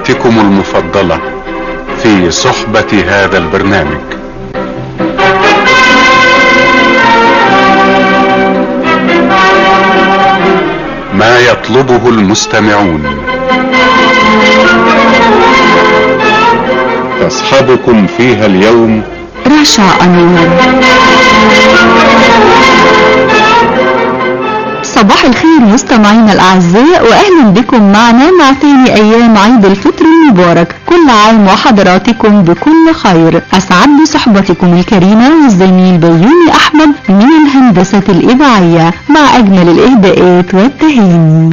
فقراتكم المفضلة في صحبة هذا البرنامج ما يطلبه المستمعون تصحبكم فيها اليوم رشا أنور صباح الخير مستمعينا الأعزاء وأهلا بكم معنا مع ثاني أيام عيد الفطر المبارك كل عام وحضراتكم بكل خير أسعد بصحبتكم الكريمة والزميل بيومي أحمد من الهندسة الإذاعية مع أجمل الإهداءات والتهاني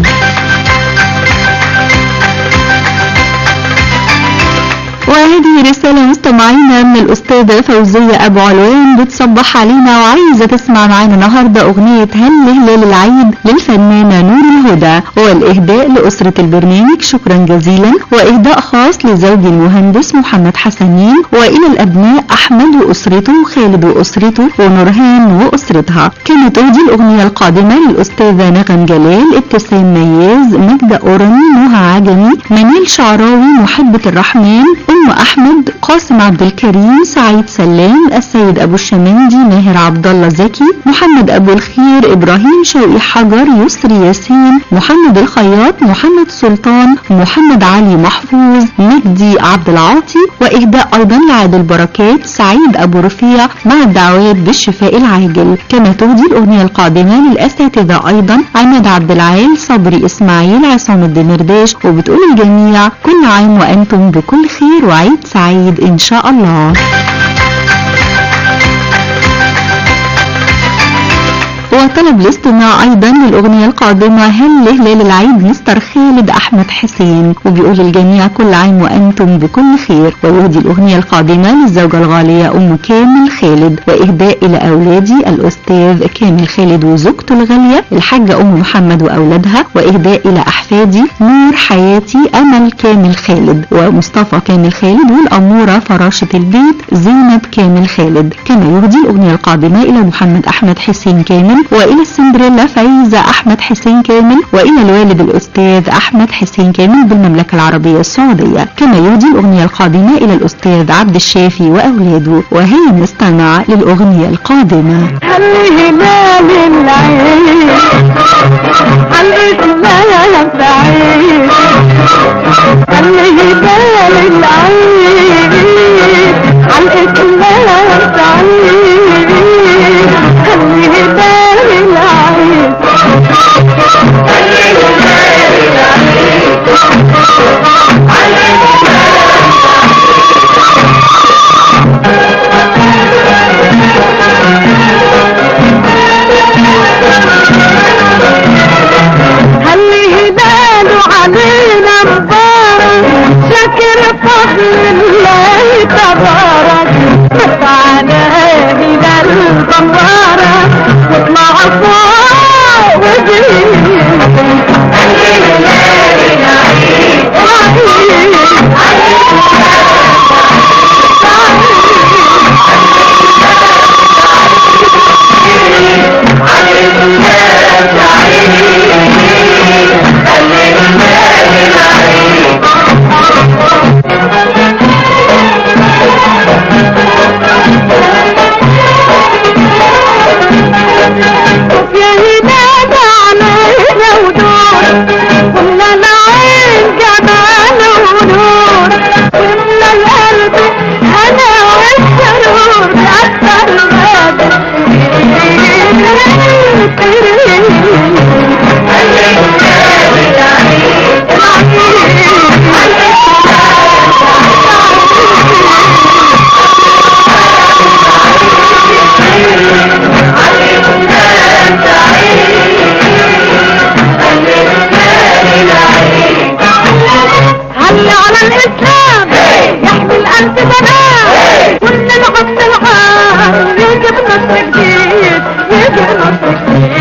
وهذه رسالة مستمعينا من الأستاذة فوزية أبو علوان بتصبح علينا وعايزة تسمع معانا النهاردة أغنية هل هلال العيد للفنانة نور الهدى والإهداء لأسرة البرنامج شكرا جزيلا وإهداء خاص لزوجي المهندس محمد حسنين وإلى الأبناء أحمد وأسرته وخالد وأسرته ونورهان وأسرتها كما تهدي الأغنية القادمة للأستاذة نغم جلال ابتسام مياز مجدة أورني نهى عجمي منال شعراوي محبة الرحمن أم أحمد قاسم عبد الكريم سعيد سلام السيد أبو الشمندي ماهر عبد الله زكي محمد أبو الخير إبراهيم شوقي حجر يسري ياسين محمد الخياط محمد سلطان محمد علي محفوظ مجدي عبد العاطي وإهداء أيضا لعادل بركات سعيد أبو رفيع مع الدعوات بالشفاء العاجل كما تهدي الأغنية القادمة للأساتذة أيضا عماد عبد العال صبري إسماعيل عصام الدمرداش وبتقول الجميع كل عام وأنتم بكل خير وعيد سعيد إن شاء الله وطلب الاستماع ايضا للاغنيه القادمه هل لهلال العيد مستر خالد احمد حسين وبيقول الجميع كل عام وانتم بكل خير ويهدي الاغنيه القادمه للزوجه الغاليه ام كامل خالد واهداء الى اولادي الاستاذ كامل خالد وزوجته الغاليه الحاجه ام محمد واولادها واهداء الى احفادي نور حياتي امل كامل خالد ومصطفى كامل خالد والاموره فراشه البيت زينب كامل خالد كما يهدي الاغنيه القادمه الى محمد احمد حسين كامل والى السندريلا فايزه احمد حسين كامل والى الوالد الاستاذ احمد حسين كامل بالمملكه العربيه السعوديه كما يهدي الاغنيه القادمه الى الاستاذ عبد الشافي واولاده وهي نستمع للاغنيه القادمه هل هلال العيد هل اسمها سعيد هل هلال العيد هل اسمها سعيد هل هلال العيد هل هلال علينا مبارك شكر فضل الله تبارك نفعنا هلال المبارك واطلع فوق يا هداد علينا ودور كنا نعين جمال ونور كنا القلب انا والسرور اكثر هل على الإسلام يحمي الألف سلام كل العصر العام يجب نصر جديد يجب نصر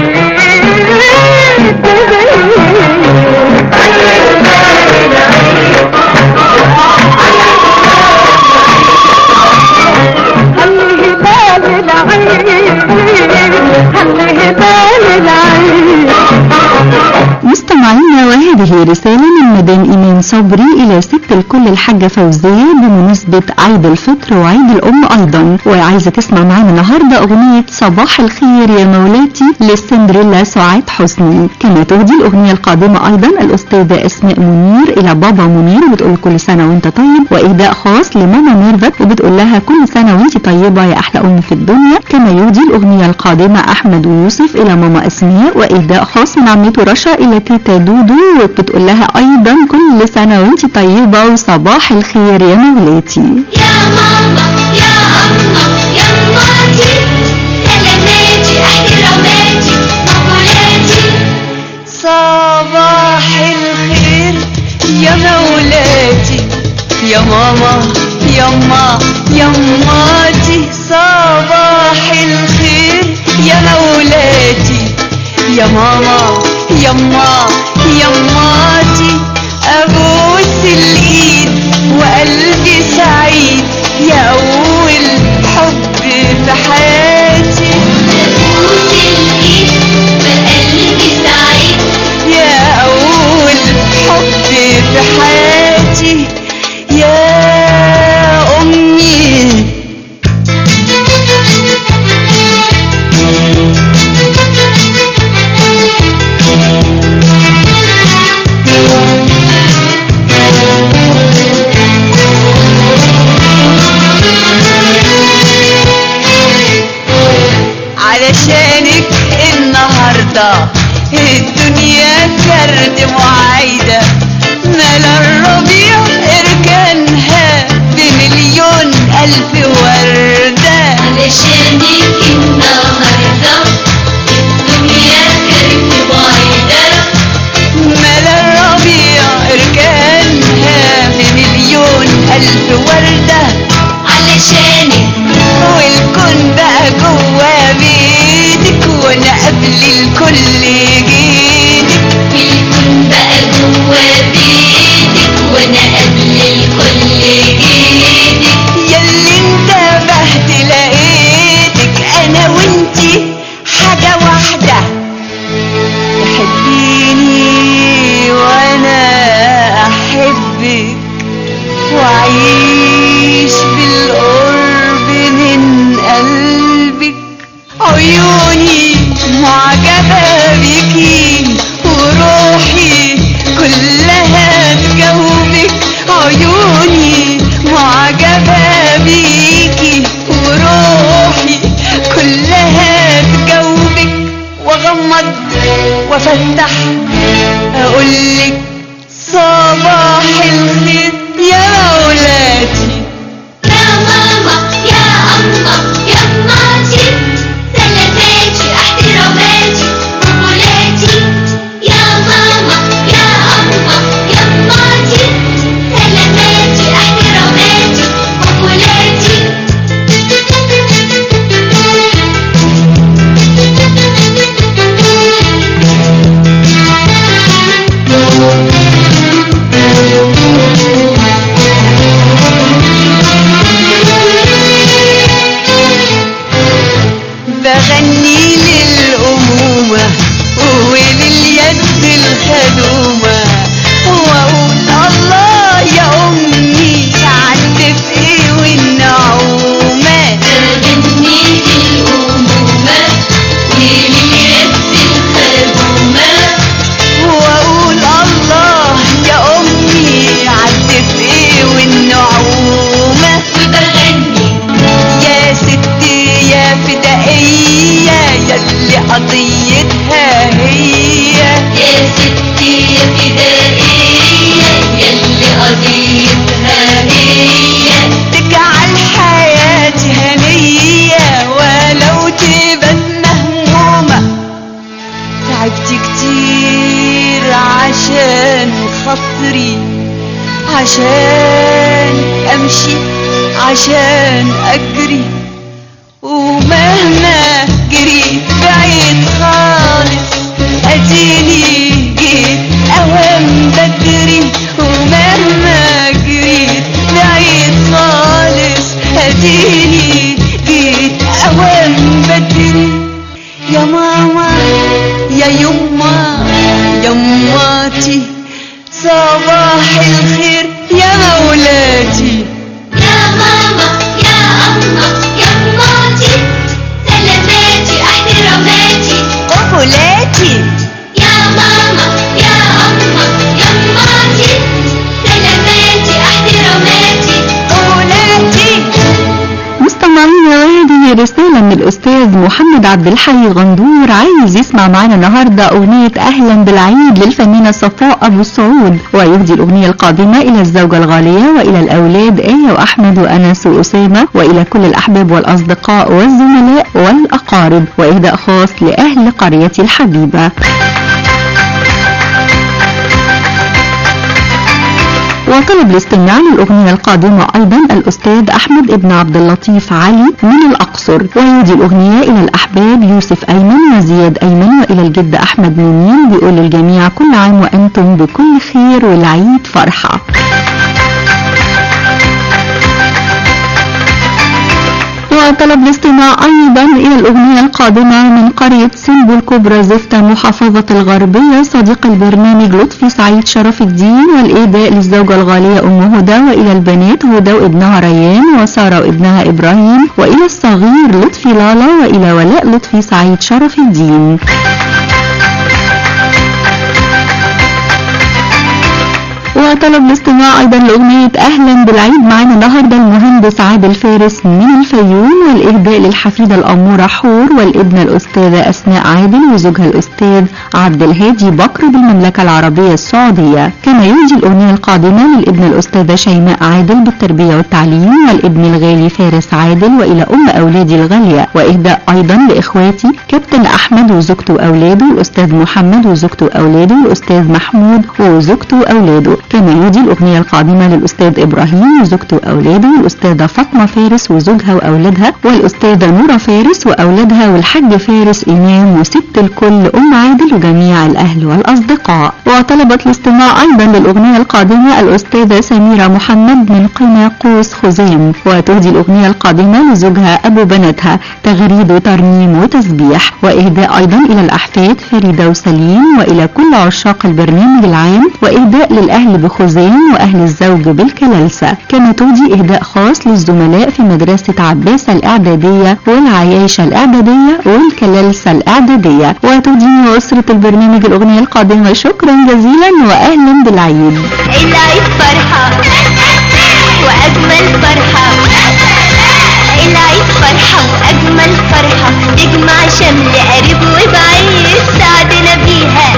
جديد هل هلال العيد هل هلال العيد مستمعينا وهذه رسالة من مدام إيمان صبري إلى ست الكل الحاجة فوزية بمناسبة عيد الفطر وعيد الأم أيضا وعايزة تسمع معانا النهاردة أغنية صباح الخير يا مولاتي للسندريلا سعاد حسني كما تهدي الأغنية القادمة أيضا الأستاذة أسماء منير إلى بابا منير وبتقول كل سنة وأنت طيب وإهداء خاص لماما ميرفت وبتقول لها كل سنة وأنت طيبة يا أحلى أم في الدنيا كما يهدي الأغنية القادمة أحمد ويوسف إلى ماما أسماء وإهداء خاص من عمته رشا إلى تيتا دودو وبتقول لها أيضا كل سنة وأنت طيبة وصباح الخير يا مولاتي يا ماما يا أما يا أماتي سلاماتي احتراماتي مقولاتي صباح الخير يا مولاتي يا ماما يما يماتي صباح الخير يا مولاتي يا ماما يما يماتي ابوس الايد وقلبي سعيد يا اول حب في حياتي بوس الإيد بقلبي سعيد يا أول حب في حياتي يا أمي علشانك النهاردة الدنيا كرد معايدة مال الربيع اركانها بمليون ألف وردة علشانك النهاردة الدنيا كانت بعيدة مال الربيع اركانها بمليون ألف وردة علشانك والكون بقى جوا بيتك وانا قبل الكل جيتك والكون بقى جوا بيتك وانا قبل الكل جيتك ياللي انتبهت لقيتك انا وانتي حاجة واحدة تحبيني وانا احبك واعيش بالقرب من قلبك عيوني معجبة بيكي وروحي كلها تجاوبك عيوني معجبة بيكي وروحي كلها تجاوبك واغمض وافتح اقولك صباح الخير يا مولاتي يا ماما يا أما يا أماتي سلاماتي احتراماتي مقولاتي يا ماما يا أما يا أماتي سلاماتي احتراماتي مقولاتي بغني للأمومة ولليد الخدومة وأقول الله يا أمي عدت إيه والنعومة بغني للأمومة ولليد الخدومة وأقول الله يا أمي عدت إيه والنعومة وبغني يا ستي يا فدائية يلي قضيتها هي يا ستي يا فدائية يلي قضيتها هي تجعل حياتي هنية ولو تبقى مهمومة تعبت كتير عشان خاطري عشان امشي عشان اجري ومهما جريت بعيد خالص اديني جيت اوام بدري ومهما جريت بعيد خالص اديني جيت اوام بدري يا ماما يا يما يماتي صباح مستمعينا وهذه رسالة من الأستاذ محمد عبد الحي غندور عايز يسمع معنا النهاردة أغنية أهلا بالعيد للفنانة صفاء أبو السعود ويهدي الأغنية القادمة إلى الزوجة الغالية وإلى الأولاد آية وأحمد وأنس وأسامة وإلى كل الأحباب والأصدقاء والزملاء والأقارب وإهداء خاص لأهل قريتي الحبيبة وطلب الاستماع للأغنية القادمة أيضا الأستاذ أحمد ابن عبد اللطيف علي من الأقصر ويهدي الأغنية إلى الأحباب يوسف أيمن وزياد أيمن وإلى الجد أحمد منين بيقول للجميع كل عام وأنتم بكل خير والعيد فرحة وطلب الاستماع أيضا إلى الأغنية القادمة من قرية سنبو الكبرى زفتة محافظة الغربية صديق البرنامج لطفي سعيد شرف الدين والإهداء للزوجة الغالية أم هدى وإلى البنات هدى وابنها ريان وسارة وابنها إبراهيم وإلى الصغير لطفي لالا وإلى ولاء لطفي سعيد شرف الدين وطلب الاستماع ايضا لاغنية اهلا بالعيد معانا النهارده المهندس عادل فارس من الفيوم والاهداء للحفيدة الامورة حور والابنة الاستاذة اسماء عادل وزوجها الاستاذ عبد الهادي بكر بالمملكة العربية السعودية كما يوجي الاغنية القادمة للابنة الاستاذة شيماء عادل بالتربية والتعليم والابن الغالي فارس عادل والى ام اولادي الغالية واهداء ايضا لاخواتي كابتن احمد وزوجته واولاده الاستاذ محمد وزوجته واولاده الاستاذ محمود وزوجته واولاده كما يهدي الأغنية القادمة للأستاذ إبراهيم وزوجته وأولاده والأستاذة فاطمة فارس وزوجها وأولادها والأستاذة نورة فارس وأولادها والحاج فارس إمام وست الكل أم عادل وجميع الأهل والأصدقاء وطلبت الاستماع أيضا للأغنية القادمة الأستاذة سميرة محمد من قنا قوس خزام وتهدي الأغنية القادمة لزوجها أبو بناتها تغريد وترنيم وتسبيح وإهداء أيضا إلى الأحفاد فريدة وسليم وإلى كل عشاق البرنامج العام وإهداء للأهل بخزام وأهل الزوج بالكلالسة كما تودي إهداء خاص للزملاء في مدرسة عباسة الإعدادية والعياشة الإعدادية والكلالسة الإعدادية وتودي أسرة البرنامج الأغنية القادمة شكرا جزيلا وأهلا بالعيد العيد فرحة وأجمل فرحة العيد فرحة وأجمل فرحة تجمع شمل قريب وبعيد سعدنا بيها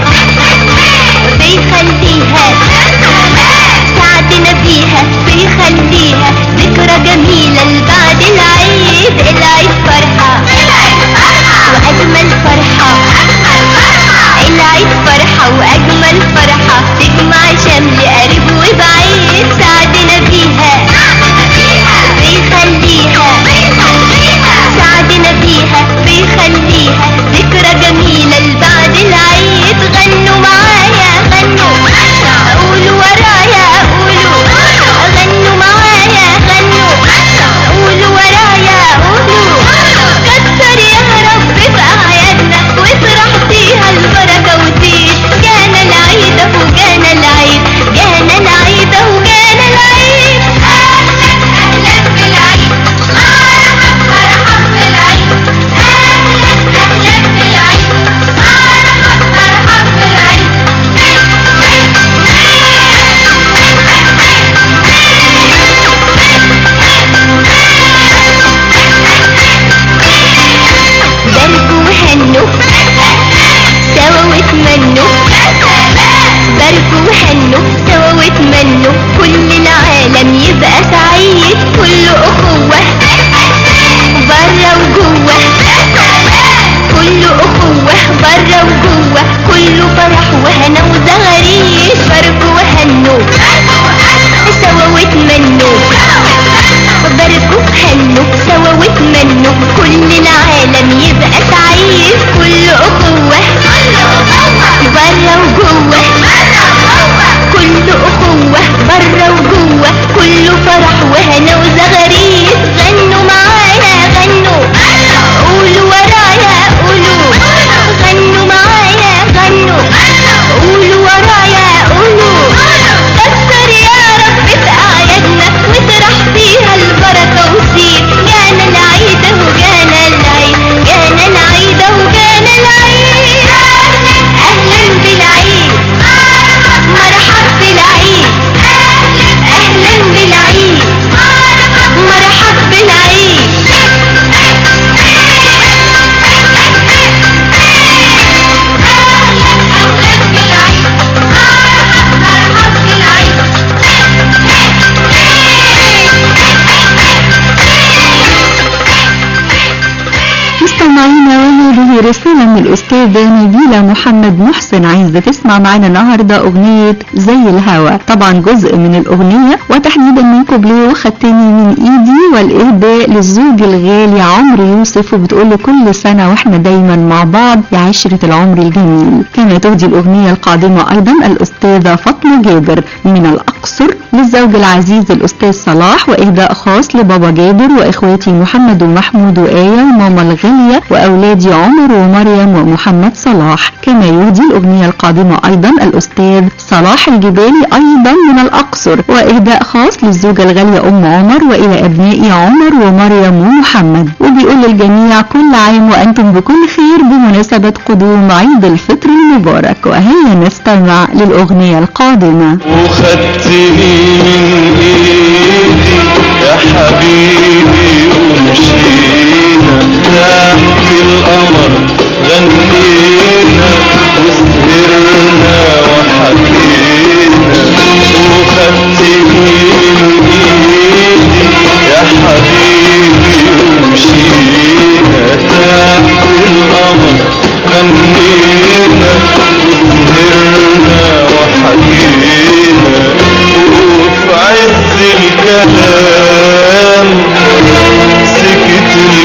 بيخليها سعدنا بيها بيخليها ذكرى جميلة لبعد العيد العيد فرحة وأجمل فرحة العيد فرحة وأجمل فرحة تجمع شمل قريب وبعيد سعدنا بيها بيخليها سعدنا بيها بيخليها ذكرى جميلة لبعد العيد غنوا معايا غنوا قولوا ورايا قولوا غنوا معايا غنوا قولوا ورايا قولوا كتر يا رب في أعيادنا وافرح فيها البركة وزيد جانا العيد أهو جانا العيد جانا العيد أهو جانا العيد أهلا أهلا بالعيد مرحبا بالعيد أهلا أهلا بالعيد مرحبا بالعيد باركوا وهنوا سوا واتمنوا باركوا وهنوا سوا واتمنوا كل العالم يبقى سعيد كل أخوة برا وجوه كل أخوة برا وجوه كله فرح وهنا وزغاريد باركوا وهنوا سوا واتمنوا باركوا هنوا سوا واتمنوا كل العالم يبقى سعيد كل أخوة برا وجوه كل أخوة برا وجوه كله فرح وهنا وزغاريد غنوا معايا غنوا قولوا ورايا قولوا غنوا معايا غنوا قولوا ورايا قولوا كتر يا رب في أعيادنا واطرح فيها البركة وسيب جانا العيد اهو جانا العيد جانا العيد اهو جانا العيد مستمعينا وهذه رسالة من الأستاذة نبيلة محمد محسن عايزة تسمع معنا النهاردة أغنية زي الهوى طبعا جزء من الأغنية وتحديدا من كوبليه وخدتني من إيدي والإهداء للزوج الغالي عمرو يوسف وبتقول له كل سنة وإحنا دايما مع بعض يا عشرة العمر الجميل كما تهدي الأغنية القادمة أيضا الأستاذة فاطمة جابر من الأقصر للزوج العزيز الأستاذ صلاح وإهداء خاص لبابا جابر وإخواتي محمد ومحمود وآية وماما الغالية وأولادي عمر ومريم ومحمد صلاح كما يهدي الأغنية القادمة أيضا الأستاذ صلاح الجبالي أيضا من الأقصر وإهداء خاص للزوجة الغالية أم عمر وإلى أبنائي عمر ومريم ومحمد وبيقول للجميع كل عام وأنتم بكل خير بمناسبة قدوم عيد الفطر المبارك وهيا نستمع للأغنية القادمة وخدتني من ايدي يا حبيبي ومشينا تحت القمر غنينا وسهرنا وحكينا وخدتني من ايدي يا حبيبي ومشينا تحت القمر غنينا وسهرنا وحكينا وفي عز الكلام سكت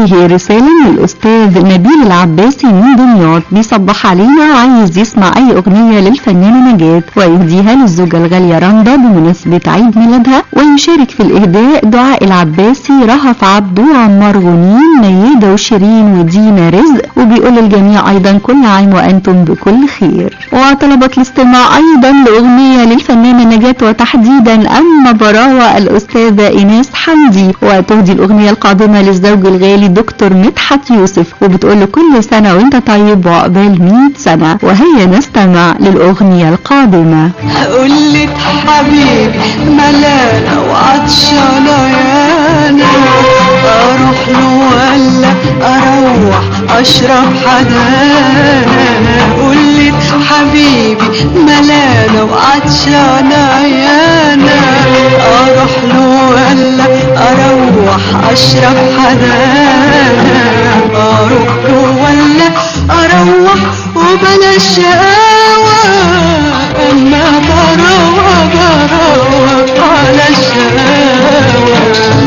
وهذه رسالة من الأستاذ نبيل العباسي من دمياط بيصبح علينا وعايز يسمع أي أغنية للفنانة نجاة ويهديها للزوجة الغالية رندا بمناسبة عيد ميلادها ويشارك في الإهداء دعاء العباسي رهف عبده وعمار غنيم ميادة وشيرين ودينا رزق وبيقول للجميع أيضا كل عام وأنتم بكل خير وطلبت الاستماع أيضا لأغنية للفنانة نجاة وتحديدا أما براوة الأستاذة إيناس حمدي وتهدي الأغنية القادمة للزوج الغالي دكتور مدحت يوسف وبتقول له كل سنة وانت طيب وعقبال 100 سنة وهيا نستمع للأغنية القادمة قلت حبيبي ملانة وعطشانة يانا اروح له ولا اروح اشرب حدانا قلت حبيبي ملانة وعطشانة يانا اروح له ولا اروح اشرب حدانا اروح له ولا اروح وبلا شقاوة اما براوة براوة على الشقاوة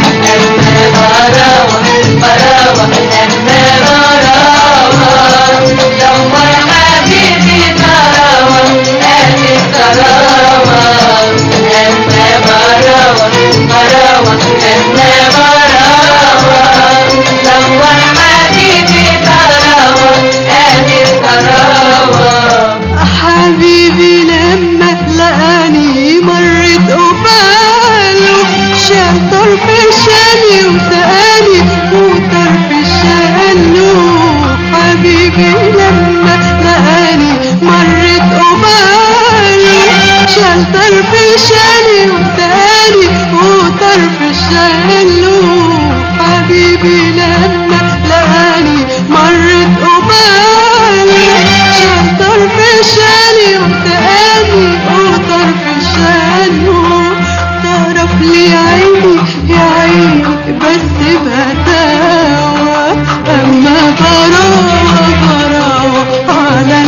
حبيبي لما لقاني مرت قباله شال طرف شالي وسقاني وطرف شاله حبيبي لما لقاني مرت قباله شال طرف شالي وسقاني وطرف شاله حبيبي لما لقاني مرت قباله شال طرف شالي وسقاني وطرف شاله تعرف لي عيني يا عيني بس بهداوة أما براوة براوة على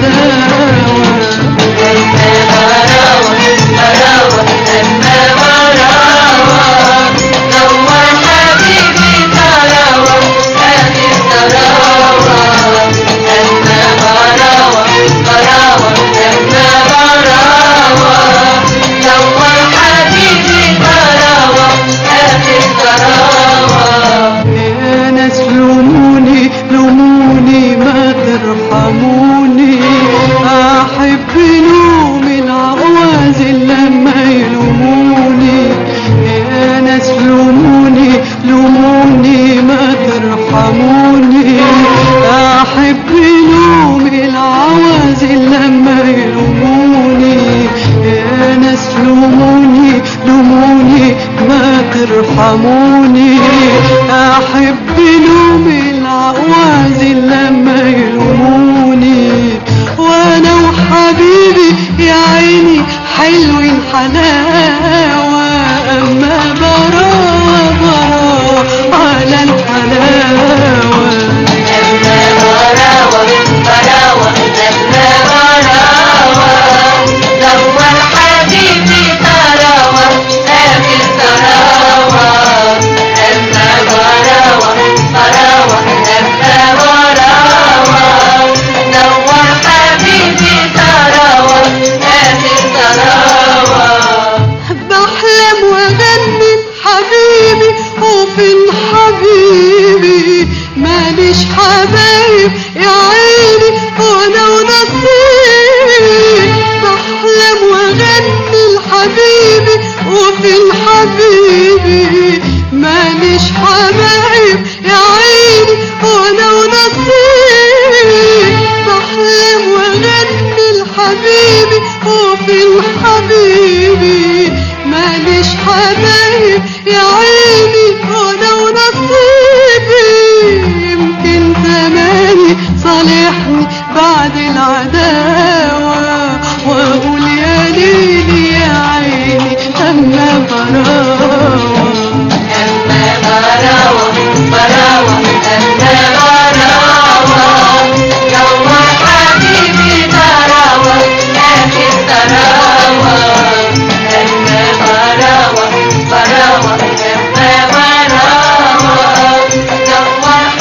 الهداوة يا ناس لوموني لوموني ما ترحموني احب نوم العوازل لما يلوموني يا ناس لوموني لوموني ما ترحموني احب نوم العوازل لما يلوموني يا ناس لوموني لوموني ما ترحموني احب لوم العوازل لما يلوموني وانا وحبيبي يا عيني حلوين حلاوة اما براوة براوة على الحلاوة بحلم واغني حبيبي وفين حبيبي ماليش حبايب يا عيني وانا ونصيبي بحلم واغني لحبيبي وفين حبيبي ماليش حبايب يا عيني وانا ونصيبي بحلم واغني لحبيبي وفين حبيبي ماليش حبايب يا عيني وانا ونصيبي يمكن زماني صالحني بعد العداوة واقول يا ليلي يا عيني اما براوة براوة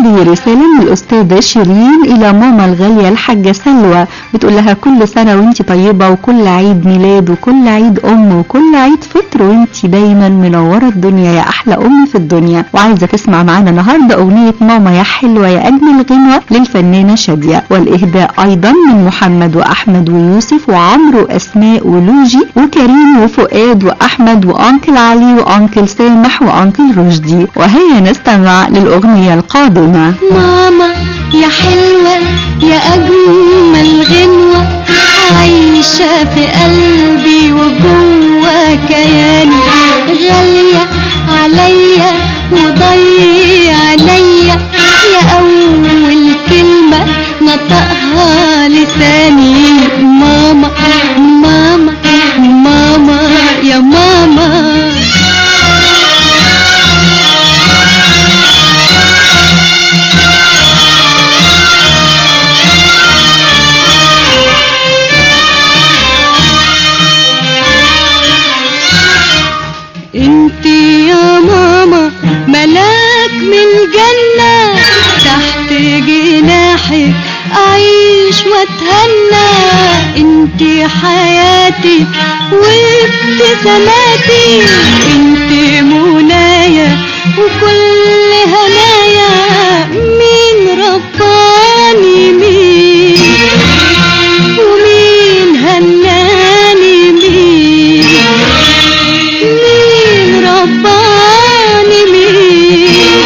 وهذه رسالة من الأستاذة شيرين إلى ماما الغالية الحاجة سلوى بتقول لها كل سنة وانت طيبة وكل عيد ميلاد وكل عيد أم وكل عيد فطر وانت دايما منورة الدنيا يا أحلى أم في الدنيا وعايزة تسمع معانا النهاردة أغنية ماما يا حلوة يا أجمل غنوة للفنانة شادية والإهداء أيضا من محمد وأحمد ويوسف وعمرو وأسماء ولوجي وكريم وفؤاد وأحمد وأنكل علي وأنكل سامح وأنكل رشدي وهيا نستمع للأغنية القادمة ماما يا حلوة يا أجمل غنوة عايشة في قلبي وجوه كياني غالية عليا وضي عينيا يا أول كلمة نطقها لساني ماما ماما ماما يا ماما انت يا ماما ملاك من الجنة تحت جناحك اعيش واتهنى انت حياتي وابتساماتي انت منايا وكل هنايا مين رباني مين ومين هناني مين مين رباني مين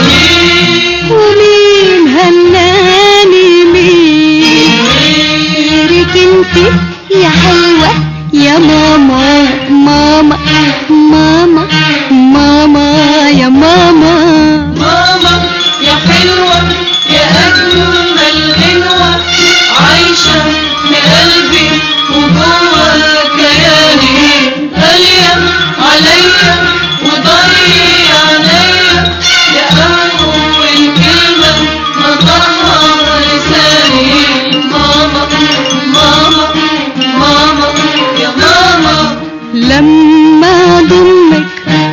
ومين هناني مين غيرك انت يا حلوة يا ماما ماما ماما ماما يا ماما ماما يا حلوة يا أجمل غنوة عايشة في قلبي وجوه كياني غالية عليا وضي عليا يا أول كلمة نطقها لساني ماما ماما ماما يا ماما لما ضمك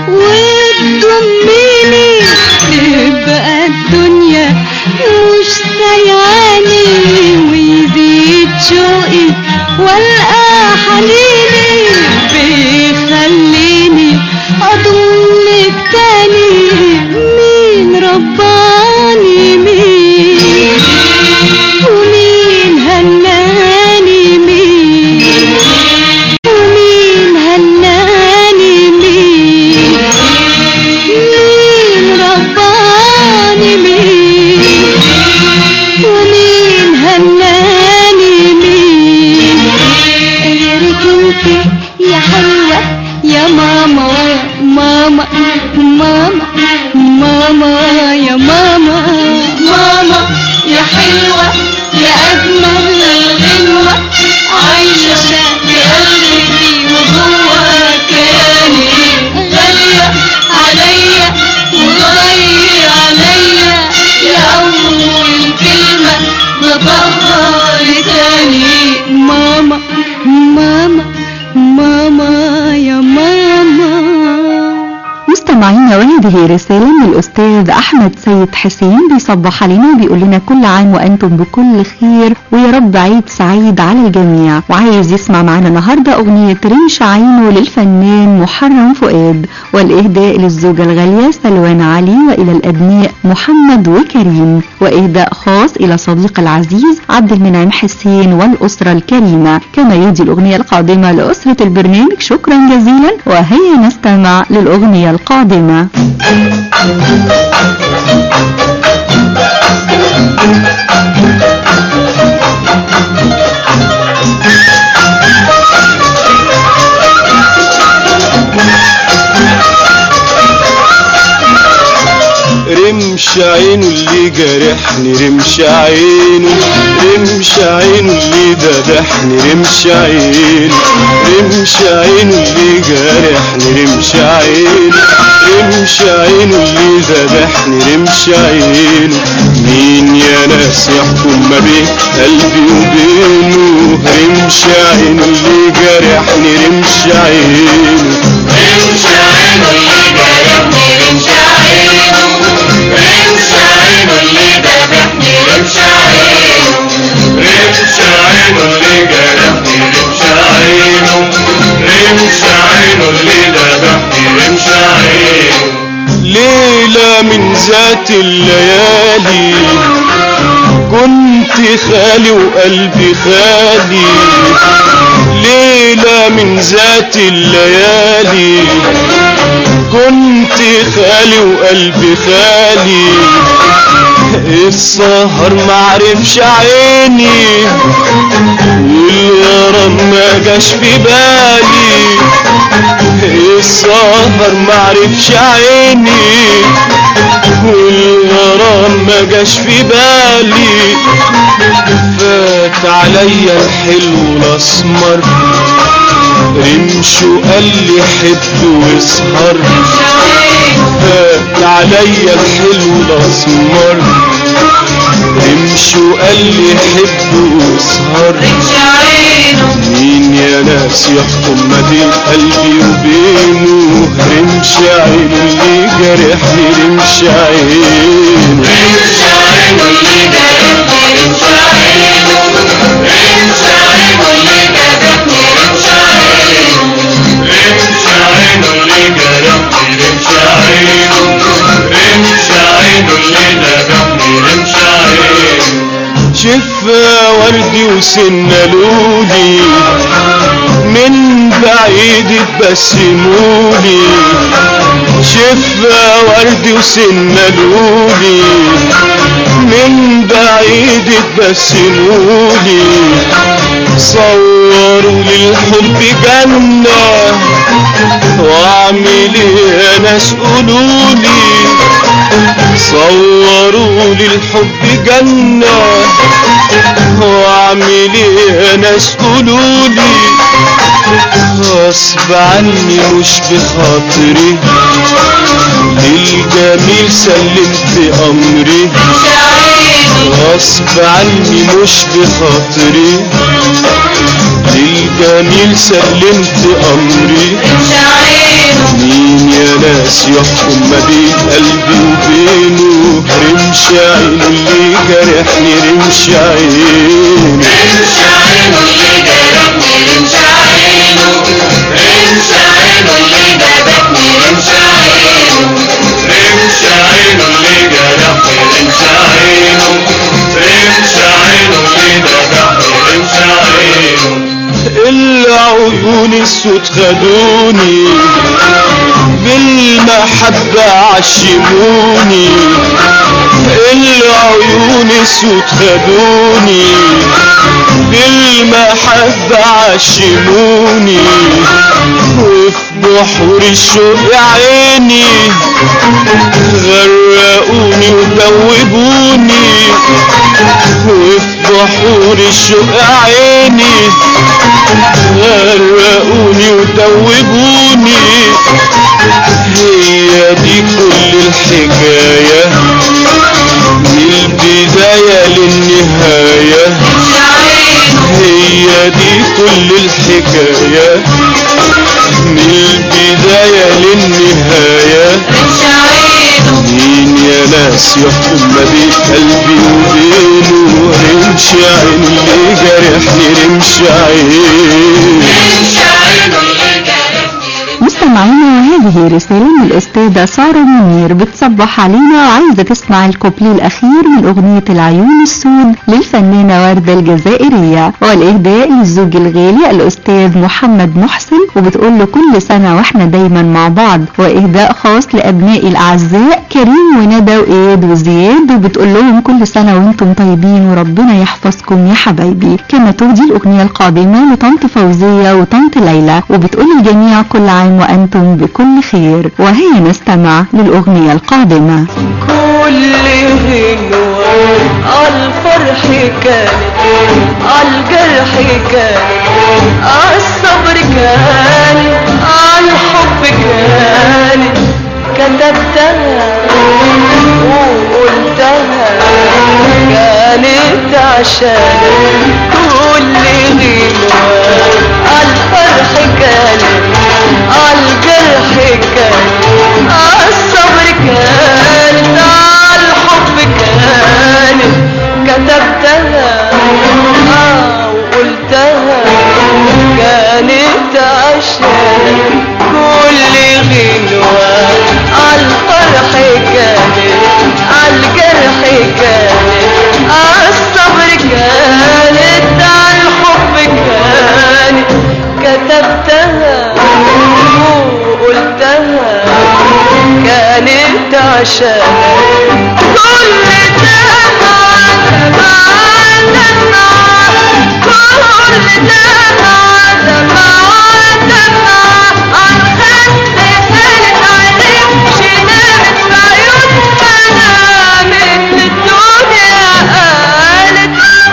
وتضميني تبقى الدنيا مش سيعاني ويزيد شوقي والقى حنيني بيخليني اضمك تاني مين رباني مين ومين هناني مين ومين هناني مين مين رباني مين ومين هناني مين غيرك انت يا حلوة يا ماما ماما ماما ماما يا ماما ماما يا حلوة يا أجمل الغنوة عايشة في قلبي وجوه كياني غالية عليا وغالية عليا يا أول كلمة نطقها لساني ماما ماما ماما يا ماما مستمعينا وهذه رسالة من الأستاذ أحمد سيد حسين بيصبح علينا وبيقول لنا كل عام وأنتم بكل خير ويا رب عيد سعيد على الجميع وعايز يسمع معنا النهاردة أغنية رمش عينه للفنان محرم فؤاد والإهداء للزوجة الغالية سلوان علي وإلى الأبناء محمد وكريم وإهداء خاص إلى صديق العزيز عبد المنعم حسين والأسرة الكريمة كما يهدي الأغنية القادمة لأسرة البرنامج شكرا جزيلا وهيا نستمع للأغنية القادمة رمش عينه اللي جرحني رمش عينه رمش عينه اللي ذبحني رمش عينه رمش عينه اللي جرحني رمش عينه رمش عينه اللي ذبحني رمش عينه مين يا ناس يحكم ما بين قلبي وبينه رمش عينه اللي جرحني رمش عينه رمش عينه اللي جرحني رمش عينه رمش عينه اللي ذات الليالي كنت خالي وقلبي خالي ليلة من ذات الليالي كنت خالي وقلبي خالي السهر معرفش عيني والغرام ما جاش في بالي السهر معرفش عيني والغرام ما جاش في بالي فات عليا الحلو الاسمر رمش وقال لي حب واسهر فات عليا الحلو الاسمر رمش وقال لي حب واسهر مين يا ناس يحكم ما بين قلبي وبينه رمش عينه اللي جرحني رمش عينه شفا وردي وسنة لولي من بعيد تبسمولي شفا وردي وسنة لولي من بعيد تبسمولي صوروا للحب جنة واعمل ايه يا ناس قولولي صوروا للحب جنة واعمل ايه يا ناس قولولي غصب عني مش بخاطري للجميل سلمت امري غصب عني مش بخاطري للجميل سلمت امري مين يا ناس يحكم ما بين قلبي وبينه رمش عينه اللي جرحني رمش عينه العيون السود خدوني بالمحبة عشموني العيون السود خدوني بالمحبة عشموني وفي بحور الشوق يا عيني غرقوني ودوبوني وفي بحور الشوق يا عيني غرقوني ودوبوني هي دي كل الحكاية من البداية للنهاية هي دي كل الحكاية من البداية للنهاية مين يا ناس يحكم ما بين قلبي وبينه رمش عين اللي جرحني رمش عين مستمعينا وهذه رسالة من الأستاذة سارة منير بتصبح علينا وعايزة تسمع الكوبليه الأخير من أغنية العيون السود للفنانة وردة الجزائرية والإهداء للزوج الغالي الأستاذ محمد محسن وبتقول له كل سنة وإحنا دايما مع بعض وإهداء خاص لأبنائي الأعزاء كريم وندى وإياد وزياد وبتقول لهم كل سنة وأنتم طيبين وربنا يحفظكم يا حبايبي كما تهدي الأغنية القادمة لطنط فوزية وطنط ليلى وبتقول الجميع كل عام وأنتم بكل خير وهي نستمع للأغنية القادمة كل غنوة الفرح كانت الجرح كانت الصبر كان الحب كان كتبتها وقلتها كانت عشان كل غنوة الفرح كانت الجرح كان الصبر كان الحب كان كتبتها آه وقلتها كانت عشان كل غنوة الفرح كانت عشانك كل دمعة دمعة دمعة كل دمعة دمعة دمعة عالخد كانت عينيك شنامت في عيون منامت الدنيا قالت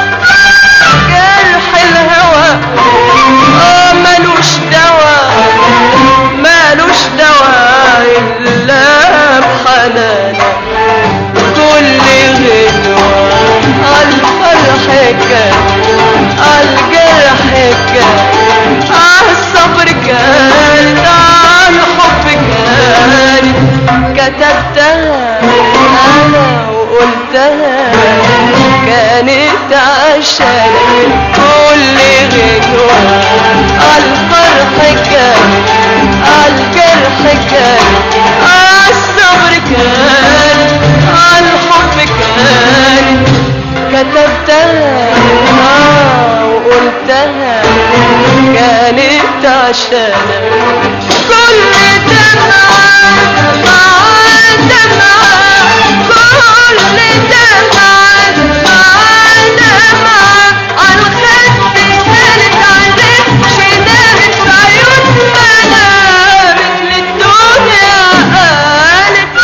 جرح الهوى اه ملوش دواء ملوش دواء الا بحنانك كل غنوة الفرح كان الجرح كان الصبر كان الحب كان كتبتها انا وقلتها كانت عشانك كل غنوة الفرح كان الجرح كان الصبر كان الحب كان كتبتها آه وقلتها كانت عشانك كل دمعة دمعة دمعة كل دمعة دمعة دمعة عالخد كانت عينيك شنامت في عيون منامت للدنيا قالت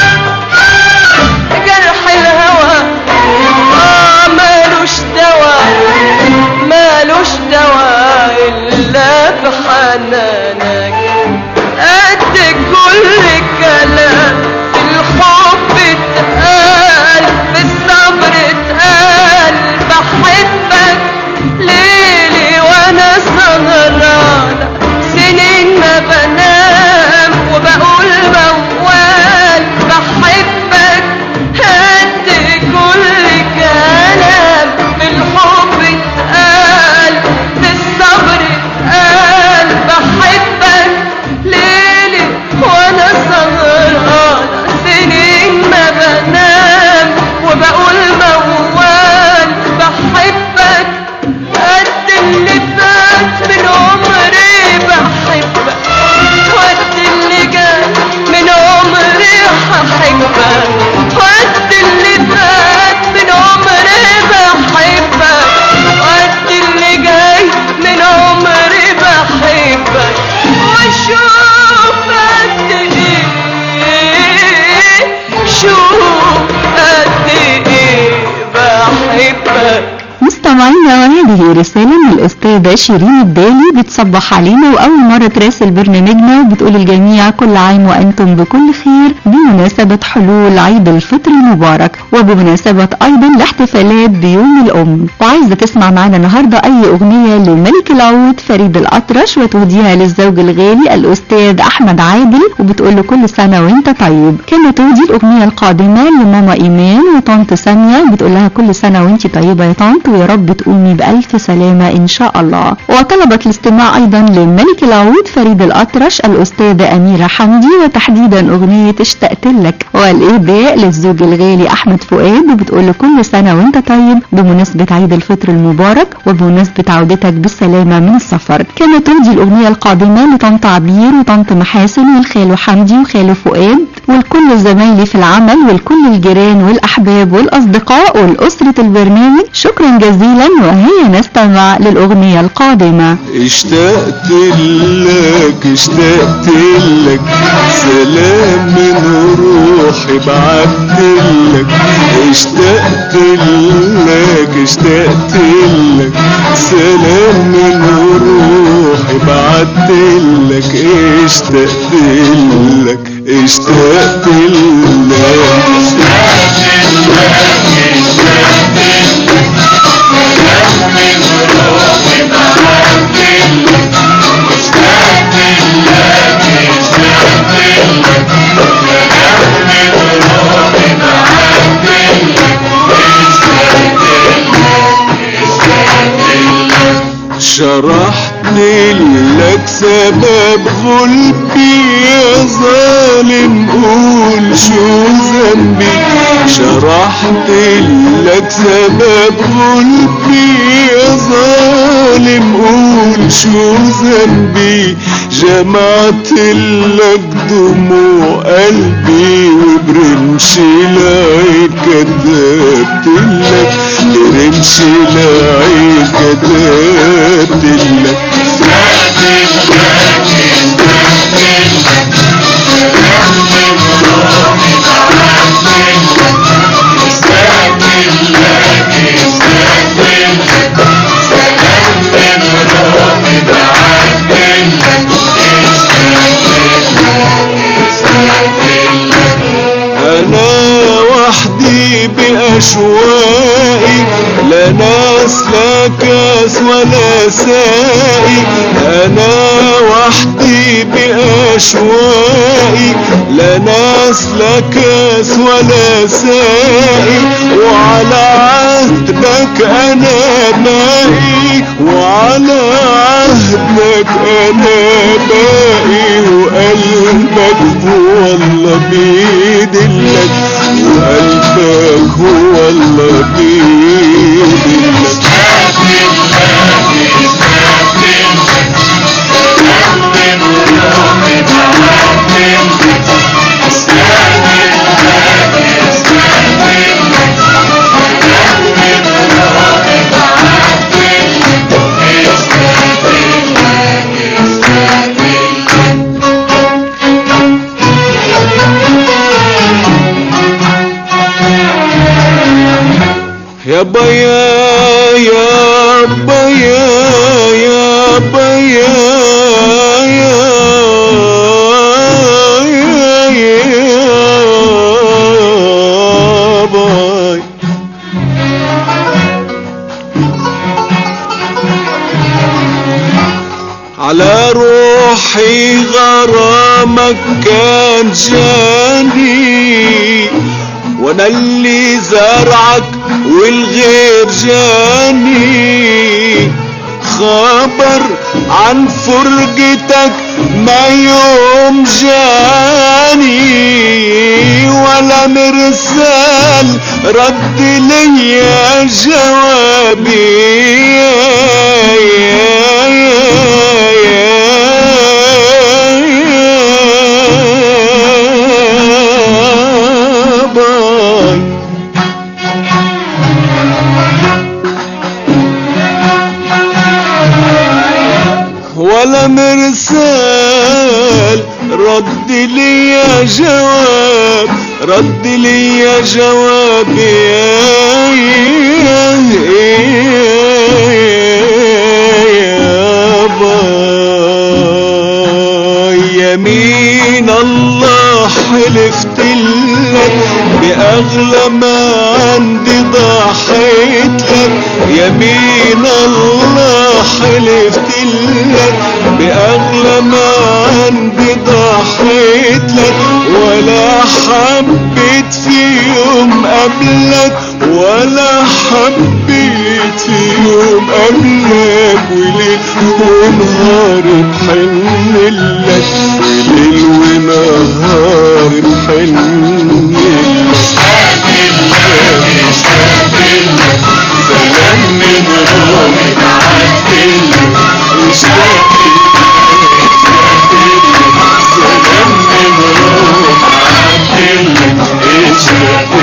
جرح الهوى آه مالوش دواء مالوش دواء إلا بحنانك قد كل كلام في الحب اتقال في الصبر اتقال بحبك ليلي وانا سهرانة سنين ما بنام وبقول موال بحبك قد كل كلام في الحب اتقال في الصبر اتقال بحبك ليلي وانا سهرانة سنين ما بنام وبقول موال بحبك قد اللي فات من عمري بحبك وقت اللي جاي من عمري هحبك وقت اللي فات من عمري بحبك وقت اللي جاي من عمري بحبك واشوف قد ايه شوف قد ايه بحبك مستمعينا وهذه رسالة من الأستاذة شيرين الدالي بتصبح علينا وأول مرة تراسل برنامجنا وبتقول الجميع كل عام وأنتم بكل خير بمناسبة حلول عيد الفطر المبارك وبمناسبة أيضا الاحتفالات بيوم الأم وعايزة تسمع معنا النهاردة أي أغنية لملك العود فريد الأطرش وتهديها للزوج الغالي الأستاذ أحمد عادل وبتقول له كل سنة وأنت طيب كما تهدي الأغنية القادمة لماما إيمان وطنط سامية بتقول لها كل سنة وأنت طيبة يا طنط ويا رب تقومي بألف سلامة إن شاء الله وطلبت الاستماع أيضا لملك العود فريد الأطرش الأستاذة أميرة حمدي وتحديدا أغنية اشتقت لك والإهداء للزوج الغالي أحمد فؤاد وبتقول له كل سنة وأنت طيب بمناسبة عيد الفطر المبارك وبمناسبة عودتك بالسلامة من السفر كما تهدي الأغنية القادمة لطنط عبير وطنط محاسن والخال حمدي وخال فؤاد والكل زمايلي في العمل والكل الجيران والأحباب والأصدقاء والأسرة البرنامج شكرا جزيلا وهيا نستمع للأغنية القادمة اشتقت لك اشتقت لك سلام من روحي بعت لك اشتقت لك اشتقت لك سلام من روحي بعت لك اشتقت لك اشتقت لك شرحت لك سبب غلبي يا ظالم قول شو ذنبي شرحت لك سبب غلبي يا ظالم قول شو ذنبي جمعت لك دموع قلبي وبرمش العين كتبت لك برمش العين كتبت لك انا وحدي باشواقي لا ناس لا كاس ولا سائي انا وحدي باشواقي لا ناس لا كاس ولا سائي وعلى عهدك انا باقي وعلى عهدك انا باقي وقلبك هو الله بيدلك وقلبك هو الله بيدلك يا بيا يا بيا يا بيا يا يا يا باي على روحي غرامك كان جاني وانا اللي زرعك والغير جاني خبر عن فرقتك ما يوم جاني ولا مرسال رد ليا جوابي يا يا يا باي ولا مرسال رد لي يا جواب رد لي يا جواب يا يا يا باي يمين الله حلفت لك بأغلى ما عندي ضحيت لك يمين الله حلفت لك بأغلى ما عندي ضحيت لك ولا حبيت في يوم قبلك ولا حبيت في يوم قبلك وليل ونهار بحن لك ليل ونهار بحن لك سلام من روحي بعتلك اشتاق سلام من روحي بعتلك اشتاق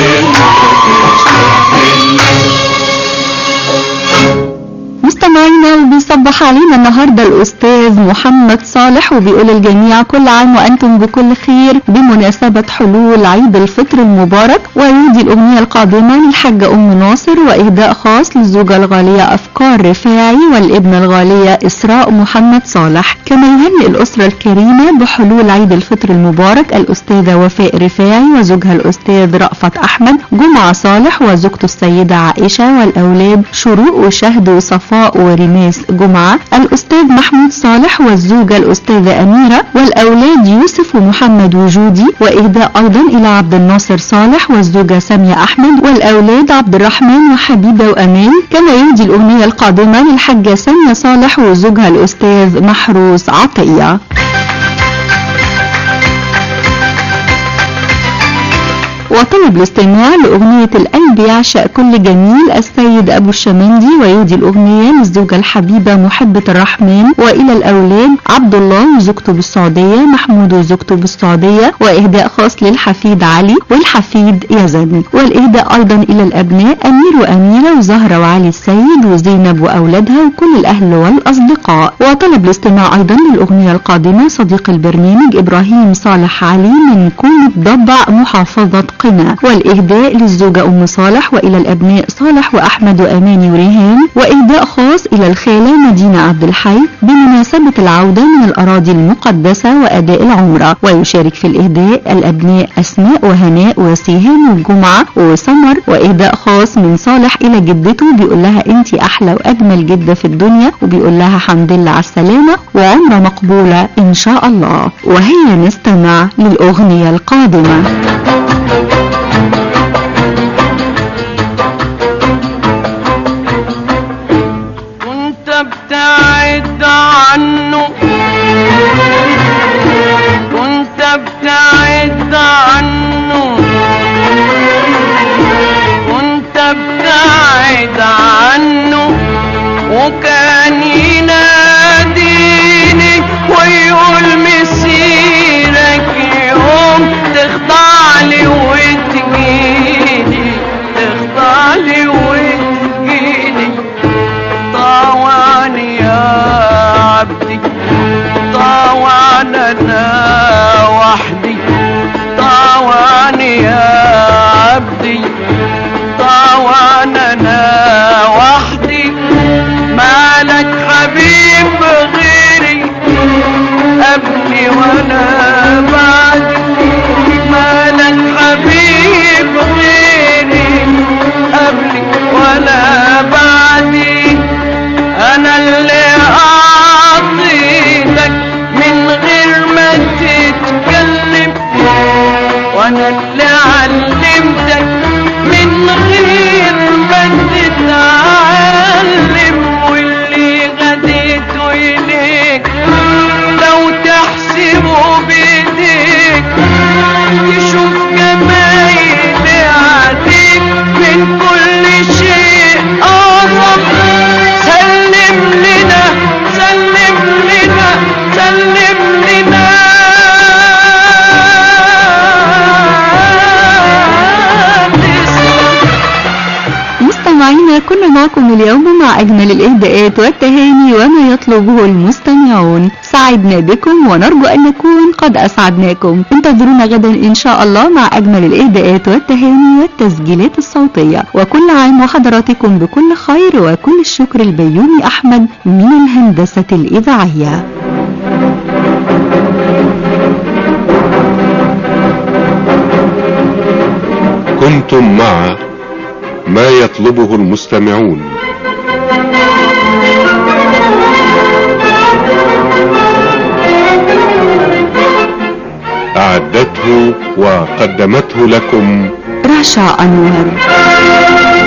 مستمعينا وبيصبح علينا النهارده الاستاذ محمد صالح وبيقول للجميع كل عام وانتم بكل خير بمناسبه حلول عيد الفطر المبارك ويهدي الاغنيه القادمه للحاجه ام ناصر واهداء خاص للزوجه الغاليه افكار رفاعي والابنه الغاليه اسراء محمد صالح كما يهنئ الاسره الكريمه بحلول عيد الفطر المبارك الاستاذه وفاء رفاعي وزوجها الاستاذ رأفت احمد جمعه صالح وزوجته السيده عائشه والاولاد شروق وشهد وصفاء ورماس جمعه الاستاذ محمود صالح والزوجه الاستاذه اميره والاولاد يوسف ومحمد وجودي واهداء ايضا الى عبد الناصر صالح والزوجه ساميه احمد والاولاد عبد الرحمن وحبيبه وامان كما يهدي الاغنيه القادمه للحاجه ساميه صالح وزوجها الاستاذ محروس عطيه وطلب الاستماع لأغنية القلب يعشق كل جميل السيد أبو الشمندي ويهدي الأغنية للزوجة الحبيبة محبة الرحمن وإلى الأولاد عبد الله وزوجته بالسعودية محمود وزوجته بالسعودية وإهداء خاص للحفيد علي والحفيد يزن والإهداء أيضا إلى الأبناء أمير وأميرة وزهرة وعلي السيد وزينب وأولادها وكل الأهل والأصدقاء وطلب الاستماع أيضا للأغنية القادمة صديق البرنامج إبراهيم صالح علي من كومة ضبع محافظة قنا والإهداء للزوجة أم صالح وإلى الأبناء صالح وأحمد وأماني وريهان وإهداء خاص إلى الخالة مدينة عبد الحي بمناسبة العودة من الأراضي المقدسة وأداء العمرة ويشارك في الإهداء الأبناء أسماء وهناء وسيهان وجمعة وسمر وإهداء خاص من صالح إلى جدته بيقول لها أنت أحلى وأجمل جدة في الدنيا وبيقول لها حمد لله على السلامة وعمرة مقبولة إن شاء الله وهي نستمع للأغنية القادمة كنت ابتعد عنه كنت ابتعد عنه كنت ابتعد عنه وكان يناديني ويقول مسيرك يوم تخضع لي وتجيني تخضع لي وتجيني طوعا يا عبدي طوعا انا وحدي طوعا يا عبدي طوعا انا وحدي مالك حبيب غيري قبلي وانا بعدي مالك حبيب غيري قبلي وانا بعدي انا اللي اعطيتك من غير ما تتكلم وانا اللي علمتك من غير ما تتعلم واللي غديته اليك لو تحسبه بايديك تشوف جمايلي عليك من كل شيء اعظم سلم لنا سلم لنا سلم لنا مستمعينا كنا معكم اليوم مع أجمل الإهداءات والتهاني وما يطلبه المستمعون سعدنا بكم ونرجو أن نكون قد أسعدناكم انتظرونا غدا إن شاء الله مع أجمل الإهداءات والتهاني والتسجيلات الصوتية وكل عام وحضراتكم بكل خير وكل الشكر البيومي أحمد من الهندسة الإذاعية كنتم مع ما يطلبه المستمعون أعدته وقدمته لكم رشا أنور